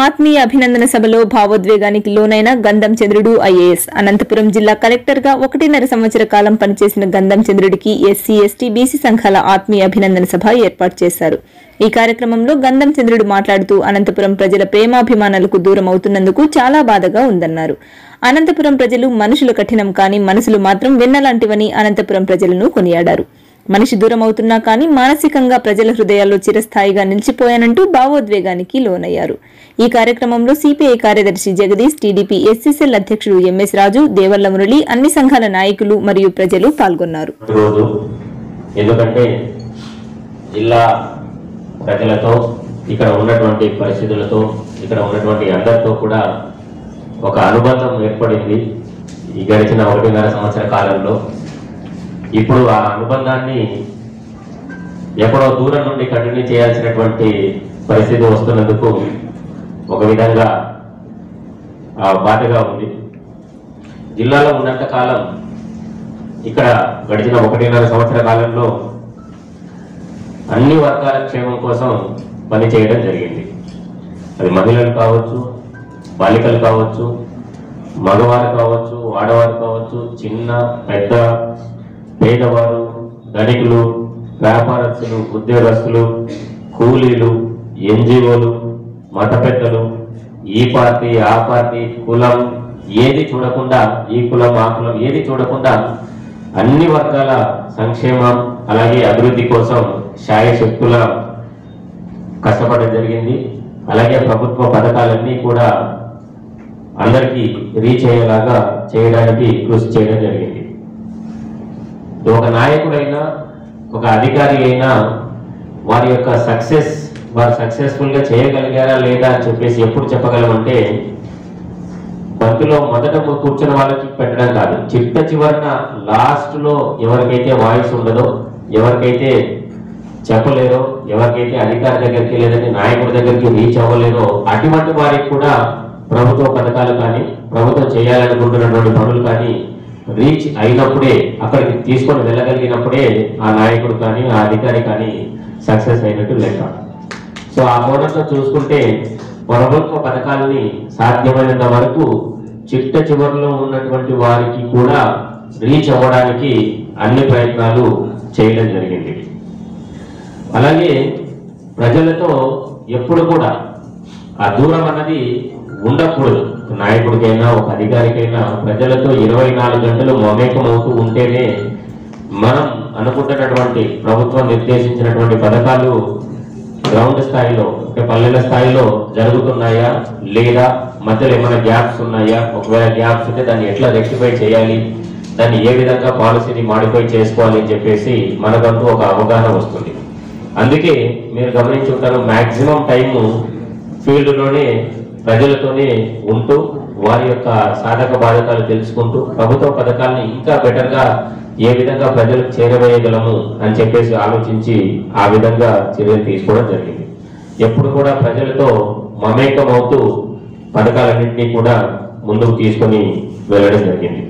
ఆత్మీయ అభినందన సభలో భావోద్వేగానికి లోనైన గంధం చంద్రుడు ఐఏఎస్ అనంతపురం జిల్లా కలెక్టర్ గా ఒకటిన్నర సంవత్సర కాలం పనిచేసిన గంధం చంద్రుడికి ఎస్సీ ఎస్టీ బీసీ సంఘాల ఆత్మీయ అభినందన సభ ఏర్పాటు చేశారు ఈ కార్యక్రమంలో గంధం చంద్రుడు మాట్లాడుతూ అనంతపురం ప్రజల ప్రేమాభిమానాలకు దూరం అవుతున్నందుకు చాలా బాధగా ఉందన్నారు అనంతపురం ప్రజలు మనుషులు కఠినం కానీ మనసులు మాత్రం వెన్నలాంటివని అనంతపురం ప్రజలను కొనియాడారు మనిషి దూరం అవుతున్నా కానీ మానసికంగా ప్రజల హృదయాల్లో చిరస్థాయిగా నిలిచిపోయానంటూ భావోద్వేగానికి లోనయ్యారు ఈ కార్యక్రమంలో సిపిఐ కార్యదర్శి జగదీష్ టీడీపీ ఎస్సీసెల్ అధ్యక్షుడు ఎంఎస్ రాజు దేవర్ల మురళి అన్ని సంఘాల నాయకులు మరియు ప్రజలు పాల్గొన్నారు రోజు ఎందుకంటే జిల్లా ప్రజలతో ఇక్కడ ఉన్నటువంటి పరిస్థితులతో ఇక్కడ ఉన్నటువంటి అందరితో కూడా ఒక అనుబంధం ఏర్పడింది ఈ గడిచిన ఒకటిన్నర సంవత్సర కాలంలో ఇప్పుడు ఆ అనుబంధాన్ని ఎక్కడో దూరం నుండి కంటిన్యూ చేయాల్సినటువంటి పరిస్థితి వస్తున్నందుకు ఒక విధంగా ఆ, బాధగా ఉంది జిల్లాలో ఉన్నంత కాలం ఇక్కడ గడిచిన ఒకటిన్నర సంవత్సర కాలంలో అన్ని వర్గాల క్షేమం కోసం పని చేయడం జరిగింది అది మహిళలు కావచ్చు బాలికలు కావచ్చు మగవారు కావచ్చు ఆడవారు కావచ్చు చిన్న పెద్ద పేదవారు ధనికులు వ్యాపారస్తులు ఉద్యోగస్తులు కూలీలు ఎన్జిఓలు మత పెద్దలు ఈ పార్టీ ఆ పార్టీ కులం ఏది చూడకుండా ఈ కులం ఆ కులం ఏది చూడకుండా అన్ని వర్గాల సంక్షేమం అలాగే అభివృద్ధి కోసం శాయశక్తుల కష్టపడడం జరిగింది అలాగే ప్రభుత్వ పథకాలన్నీ కూడా అందరికీ రీచ్ అయ్యేలాగా చేయడానికి కృషి చేయడం జరిగింది ఒక నాయకుడైనా ఒక అధికారి అయినా వారి యొక్క సక్సెస్ వారు సక్సెస్ఫుల్ గా చేయగలిగారా లేదా అని చెప్పేసి ఎప్పుడు చెప్పగలమంటే బంతిలో మొదట కూర్చున్న వాళ్ళకి పెట్టడం కాదు చిట్ట చివరన లాస్ట్ లో ఎవరికైతే వాయిస్ ఉండదో ఎవరికైతే చెప్పలేరో ఎవరికైతే అధికారి దగ్గరికి లేదంటే నాయకుడి దగ్గరికి రీచ్ అవ్వలేరో అటువంటి వారికి కూడా ప్రభుత్వ పథకాలు కానీ ప్రభుత్వం చేయాలనుకుంటున్నటువంటి పనులు కానీ రీచ్ అయినప్పుడే అక్కడికి తీసుకొని వెళ్ళగలిగినప్పుడే ఆ నాయకుడు కానీ ఆ అధికారి కానీ సక్సెస్ అయినట్టు లెక్క సో ఆ కోణంలో చూసుకుంటే ప్రభుత్వ పథకాలని సాధ్యమైనంత వరకు చిట్ట చివరిలో ఉన్నటువంటి వారికి కూడా రీచ్ అవ్వడానికి అన్ని ప్రయత్నాలు చేయడం జరిగింది అలాగే ప్రజలతో ఎప్పుడు కూడా ఆ దూరం అన్నది ఉండకూడదు ఒక నాయకుడికైనా ఒక అధికారికైనా ప్రజలతో ఇరవై నాలుగు గంటలు మమేకం అవుతూ ఉంటేనే మనం అనుకుంటున్నటువంటి ప్రభుత్వం నిర్దేశించినటువంటి పథకాలు గ్రౌండ్ స్థాయిలో అంటే పల్లెల స్థాయిలో జరుగుతున్నాయా లేదా మధ్యలో ఏమైనా గ్యాప్స్ ఉన్నాయా ఒకవేళ గ్యాప్స్ ఉంటే దాన్ని ఎట్లా రెక్టిఫై చేయాలి దాన్ని ఏ విధంగా పాలసీని మాడిఫై చేసుకోవాలి అని చెప్పేసి మనకంటూ ఒక అవగాహన వస్తుంది అందుకే మీరు గమనించి ఉంటారు మాక్సిమం టైము ఫీల్డ్లోనే ప్రజలతోనే ఉంటూ వారి యొక్క సాధక బాధకాలు తెలుసుకుంటూ ప్రభుత్వ పథకాలను ఇంకా బెటర్గా ఏ విధంగా ప్రజలకు చేరవేయగలము అని చెప్పేసి ఆలోచించి ఆ విధంగా చర్యలు తీసుకోవడం జరిగింది ఎప్పుడు కూడా ప్రజలతో మమేకం అవుతూ పథకాలన్నింటినీ కూడా ముందుకు తీసుకొని వెళ్ళడం జరిగింది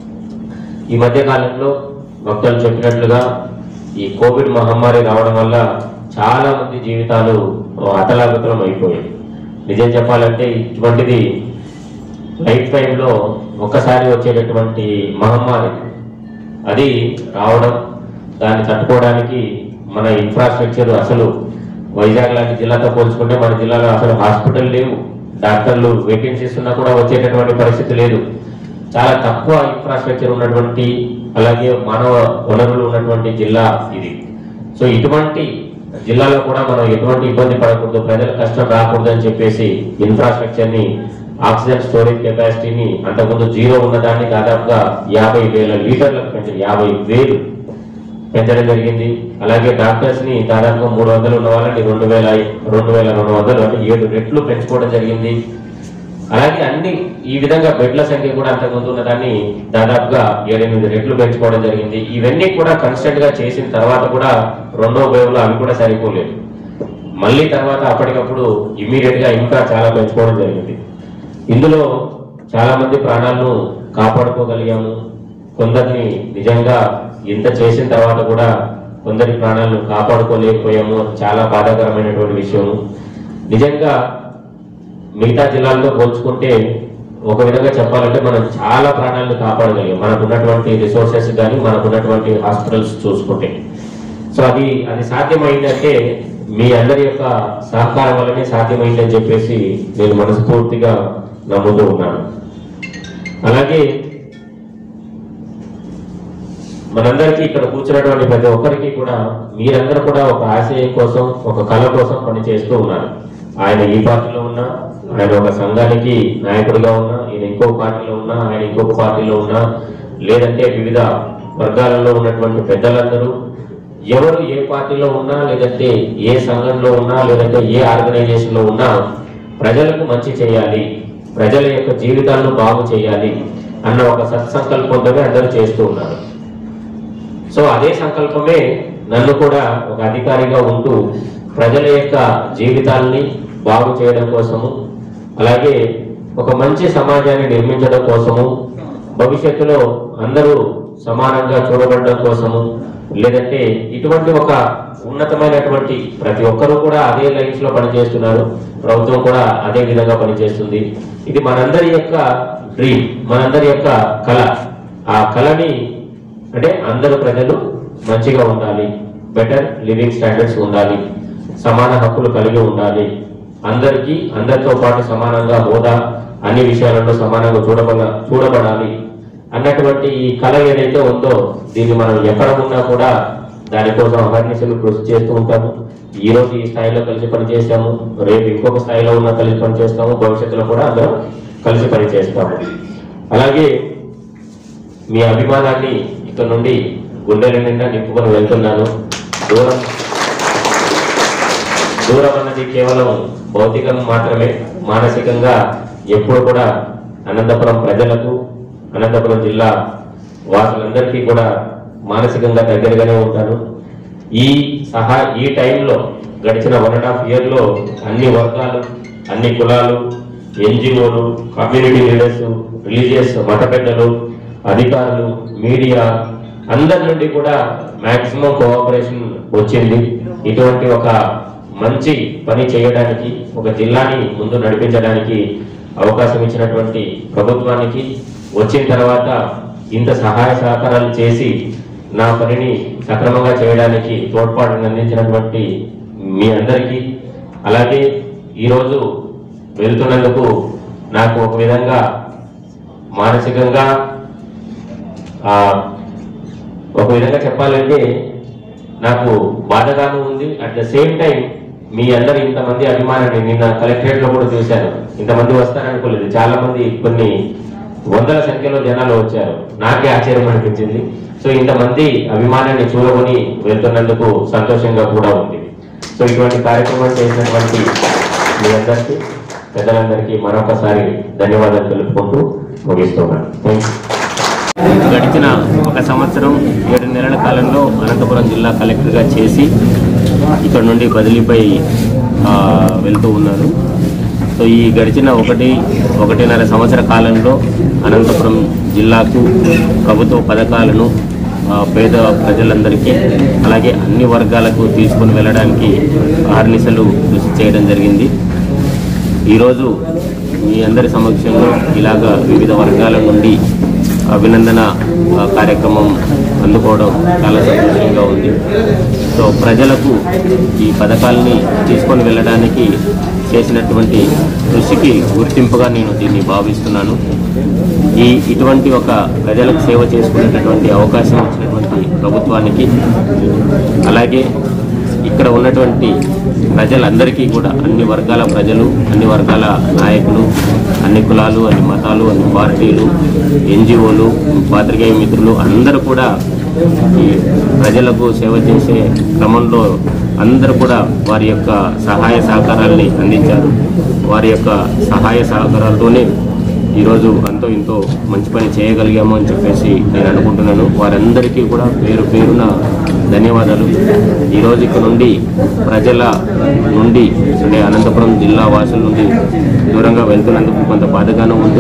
ఈ మధ్య కాలంలో భక్తులు చెప్పినట్లుగా ఈ కోవిడ్ మహమ్మారి రావడం వల్ల చాలా మంది జీవితాలు అతలాకుతలం అయిపోయాయి నిజం చెప్పాలంటే ఇటువంటిది లైఫ్ టైంలో ఒక్కసారి వచ్చేటటువంటి మహమ్మారి అది రావడం దాన్ని తట్టుకోవడానికి మన ఇన్ఫ్రాస్ట్రక్చర్ అసలు వైజాగ్ లాంటి జిల్లాతో పోల్చుకుంటే మన జిల్లాలో అసలు హాస్పిటల్ లేవు డాక్టర్లు వేకెన్సీస్ ఉన్నా కూడా వచ్చేటటువంటి పరిస్థితి లేదు చాలా తక్కువ ఇన్ఫ్రాస్ట్రక్చర్ ఉన్నటువంటి అలాగే మానవ వనరులు ఉన్నటువంటి జిల్లా ఇది సో ఇటువంటి జిల్లాలో కూడా మనం ఎటువంటి ఇబ్బంది పడకూడదు ప్రజల కష్టం రాకూడదు అని చెప్పేసి ఇన్ఫ్రాస్ట్రక్చర్ ని ఆక్సిజన్ స్టోరేజ్ కెపాసిటీని అంతకుముందు జీరో ఉన్నదాన్ని దాదాపుగా యాభై వేల లీటర్లకు పెంచారు యాభై వేలు పెంచడం జరిగింది అలాగే డాక్టర్స్ ని దాదాపుగా మూడు వందలు ఉన్న వాళ్ళని రెండు వేల రెండు వేల రెండు వందలు అంటే ఏడు రెట్లు పెంచుకోవడం జరిగింది అలాగే అన్ని ఈ విధంగా బెడ్ల సంఖ్య కూడా అంతకుముందు ఉన్నదాన్ని దాదాపుగా ఏడెనిమిది రెట్లు పెంచుకోవడం జరిగింది ఇవన్నీ కూడా కన్స్టెంట్ గా చేసిన తర్వాత కూడా రెండో వేవ్ లో అవి కూడా సరిపోలేదు మళ్ళీ తర్వాత అప్పటికప్పుడు ఇమీడియట్ గా ఇంకా చాలా పెంచుకోవడం జరిగింది ఇందులో చాలా మంది ప్రాణాలను కాపాడుకోగలిగాము కొందరిని నిజంగా ఇంత చేసిన తర్వాత కూడా కొందరి ప్రాణాలను కాపాడుకోలేకపోయాము అది చాలా బాధాకరమైనటువంటి విషయం నిజంగా మిగతా జిల్లాలతో పోల్చుకుంటే ఒక విధంగా చెప్పాలంటే మనం చాలా ప్రాణాలను కాపాడగలిగాం మనకు ఉన్నటువంటి రిసోర్సెస్ కానీ మనకు ఉన్నటువంటి హాస్పిటల్స్ చూసుకుంటే సో అది అది సాధ్యమైందంటే మీ అందరి యొక్క సహకారం వల్లనే సాధ్యమైందని చెప్పేసి నేను మనస్ఫూర్తిగా నమ్ముతూ ఉన్నాను అలాగే మనందరికీ ఇక్కడ కూర్చున్నటువంటి ప్రతి ఒక్కరికి కూడా మీరందరూ కూడా ఒక ఆశయం కోసం ఒక కళ కోసం పనిచేస్తూ ఉన్నారు ఆయన ఈ పార్టీలో ఉన్నా ఆయన ఒక సంఘానికి నాయకుడిగా ఉన్నా ఈయన ఇంకో పార్టీలో ఉన్నా ఆయన ఇంకొక పార్టీలో ఉన్నా లేదంటే వివిధ వర్గాలలో ఉన్నటువంటి పెద్దలందరూ ఎవరు ఏ పార్టీలో ఉన్నా లేదంటే ఏ సంఘంలో ఉన్నా లేదంటే ఏ ఆర్గనైజేషన్ లో ఉన్నా ప్రజలకు మంచి చేయాలి ప్రజల యొక్క జీవితాలను బాగు చేయాలి అన్న ఒక సత్సంకల్పంతోనే అందరూ చేస్తూ ఉన్నారు సో అదే సంకల్పమే నన్ను కూడా ఒక అధికారిగా ఉంటూ ప్రజల యొక్క జీవితాలని బాగు చేయడం కోసము అలాగే ఒక మంచి సమాజాన్ని నిర్మించడం కోసము భవిష్యత్తులో అందరూ సమానంగా చూడబడడం కోసము లేదంటే ఇటువంటి ఒక ఉన్నతమైనటువంటి ప్రతి ఒక్కరూ కూడా అదే లైన్స్ లో పనిచేస్తున్నారు ప్రభుత్వం కూడా అదే విధంగా పనిచేస్తుంది ఇది మనందరి యొక్క డ్రీమ్ మనందరి యొక్క కళ ఆ కళని అంటే అందరు ప్రజలు మంచిగా ఉండాలి బెటర్ లివింగ్ స్టాండర్డ్స్ ఉండాలి సమాన హక్కులు కలిగి ఉండాలి అందరికీ అందరితో పాటు సమానంగా హోదా అన్ని విషయాలలో సమానంగా చూడబడ చూడబడాలి అన్నటువంటి ఈ కళ ఏదైతే ఉందో దీన్ని మనం ఎక్కడ ఉన్నా కూడా దానికోసం అహర్నిశలు కృషి చేస్తూ ఉంటాము ఈ రోజు ఈ స్థాయిలో కలిసి పనిచేస్తాము రేపు ఇంకొక స్థాయిలో ఉన్న కలిసి పనిచేస్తాము భవిష్యత్తులో కూడా అందరం కలిసి పనిచేస్తాము అలాగే మీ అభిమానాన్ని ఇక్కడ నుండి గుండెల నిండా నింపుకొని వెళ్తున్నాను దూరం దూరం అన్నది కేవలం భౌతికం మాత్రమే మానసికంగా ఎప్పుడు కూడా అనంతపురం ప్రజలకు అనంతపురం జిల్లా వాసులందరికీ కూడా మానసికంగా దగ్గరగానే ఉంటాను ఈ సహా ఈ టైంలో గడిచిన వన్ అండ్ హాఫ్ ఇయర్లో అన్ని వర్గాలు అన్ని కులాలు ఎన్జిఓలు కమ్యూనిటీ లీడర్స్ రిలీజియస్ మత పెద్దలు అధికారులు మీడియా అందరి నుండి కూడా మాక్సిమం కోఆపరేషన్ వచ్చింది ఇటువంటి ఒక మంచి పని చేయడానికి ఒక జిల్లాని ముందు నడిపించడానికి అవకాశం ఇచ్చినటువంటి ప్రభుత్వానికి వచ్చిన తర్వాత ఇంత సహాయ సహకారాలు చేసి నా పనిని సక్రమంగా చేయడానికి తోడ్పాటును అందించినటువంటి మీ అందరికీ అలాగే ఈరోజు వెళ్తున్నందుకు నాకు ఒక విధంగా మానసికంగా ఆ, ఒక విధంగా చెప్పాలంటే నాకు బాధగాను ఉంది అట్ ద సేమ్ టైం మీ అందరు ఇంతమంది అభిమానాన్ని నిన్న కలెక్టరేట్ లో కూడా చూశాను ఇంతమంది వస్తారనుకోలేదు చాలా మంది కొన్ని వందల సంఖ్యలో జనాలు వచ్చారు నాకే ఆశ్చర్యం అనిపించింది సో ఇంతమంది అభిమానాన్ని చూడకొని వెళ్తున్నందుకు సంతోషంగా కూడా ఉంది సో ఇటువంటి కార్యక్రమం చేసినటువంటి మీ అందరికీ పెద్దలందరికీ మరొకసారి ధన్యవాదాలు తెలుపుకుంటూ ముగిస్తున్నాను థ్యాంక్ యూ గడిచిన ఒక సంవత్సరం ఏడు నెలల కాలంలో అనంతపురం జిల్లా కలెక్టర్గా చేసి ఇక్కడ నుండి బదిలీపై ఆ, వెళ్తూ ఉన్నారు సో ఈ గడిచిన ఒకటి ఒకటిన్నర సంవత్సర కాలంలో అనంతపురం జిల్లాకు ప్రభుత్వ పథకాలను ఆ, పేద ప్రజలందరికీ అలాగే అన్ని వర్గాలకు తీసుకొని వెళ్ళడానికి ఆర్నిసలు కృషి చేయడం జరిగింది ఈరోజు మీ అందరి సమక్షంలో ఇలాగ వివిధ వర్గాల నుండి అభినందన ఆ, కార్యక్రమం అందుకోవడం చాలా సంతోషంగా ఉంది సో ప్రజలకు ఈ పథకాలని తీసుకొని వెళ్ళడానికి చేసినటువంటి కృషికి గుర్తింపుగా నేను దీన్ని భావిస్తున్నాను ఈ ఇటువంటి ఒక ప్రజలకు సేవ చేసుకునేటటువంటి అవకాశం ఇచ్చినటువంటి ప్రభుత్వానికి అలాగే ఇక్కడ ఉన్నటువంటి ప్రజలందరికీ కూడా అన్ని వర్గాల ప్రజలు అన్ని వర్గాల నాయకులు అన్ని కులాలు అన్ని మతాలు అన్ని పార్టీలు ఎన్జిఓలు పాత్రికేయ మిత్రులు అందరూ కూడా ఈ ప్రజలకు సేవ చేసే క్రమంలో అందరూ కూడా వారి యొక్క సహాయ సహకారాల్ని అందించారు వారి యొక్క సహాయ సహకారాలతోనే ఈరోజు అంతో ఇంతో మంచి పని చేయగలిగాము అని చెప్పేసి నేను అనుకుంటున్నాను వారందరికీ కూడా పేరు పేరున ధన్యవాదాలు ఈరోజు ఇక్కడ నుండి ప్రజల నుండి అంటే అనంతపురం జిల్లా వాసుల నుండి దూరంగా వెళ్తున్నందుకు కొంత బాధగానే ఉంది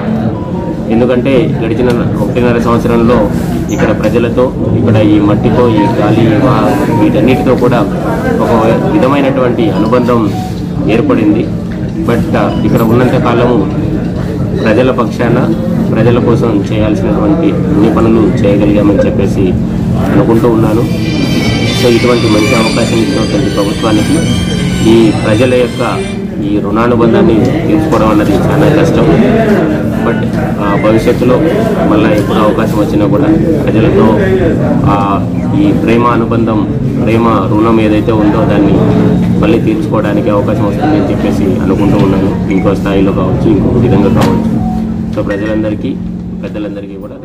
ఎందుకంటే గడిచిన ఒకటిన్నర సంవత్సరంలో ఇక్కడ ప్రజలతో ఇక్కడ ఈ మట్టితో ఈ గాలి ఈ వా వీటన్నిటితో కూడా ఒక విధమైనటువంటి అనుబంధం ఏర్పడింది బట్ ఇక్కడ ఉన్నంత కాలము ప్రజల పక్షాన ప్రజల కోసం చేయాల్సినటువంటి అన్ని పనులు చేయగలిగామని చెప్పేసి అనుకుంటూ ఉన్నాను సో ఇటువంటి మంచి అవకాశం ఇచ్చినటువంటి ప్రభుత్వానికి ఈ ప్రజల యొక్క ఈ రుణానుబంధాన్ని తీర్చుకోవడం అన్నది చాలా కష్టం బట్ ఆ, భవిష్యత్తులో మళ్ళీ ఎప్పుడు అవకాశం వచ్చినా కూడా ప్రజలతో ఆ, ఈ ప్రేమ అనుబంధం ప్రేమ రుణం ఏదైతే ఉందో దాన్ని మళ్ళీ తీర్చుకోవడానికి అవకాశం వస్తుందని చెప్పేసి అనుకుంటూ ఉన్నాను ఇంకో స్థాయిలో కావచ్చు ఇంకొక విధంగా కావచ్చు సో ప్రజలందరికీ పెద్దలందరికీ కూడా